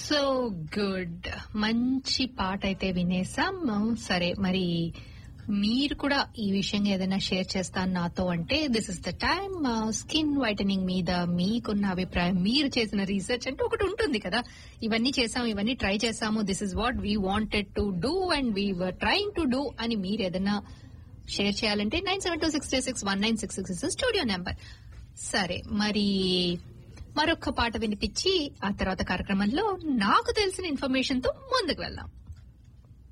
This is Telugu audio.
సో గుడ్ మంచి పాట అయితే వినేసాం సరే మరి మీరు కూడా ఈ విషయంగా ఏదైనా షేర్ చేస్తాను నాతో అంటే this is the time skin whitening మీద మీకున్న అభిప్రాయం మీరు చేసిన రీసెర్చ్ అంటే ఒకటి ఉంటుంది కదా ఇవన్నీ చేసాం ఇవన్నీ ట్రై చేసాము this is what we wanted to do and we were trying to do అని మీరు ఏదైనా షేర్ చేయాలంటే nine seven two six three six one nine six six studio number సరే మరి మరొక పాట వినిపించి ఆ తర్వాత కార్యక్రమంలో నాకు తెలిసిన ఇన్ఫర్మేషన్ తో ముందుకు వెళ్దాం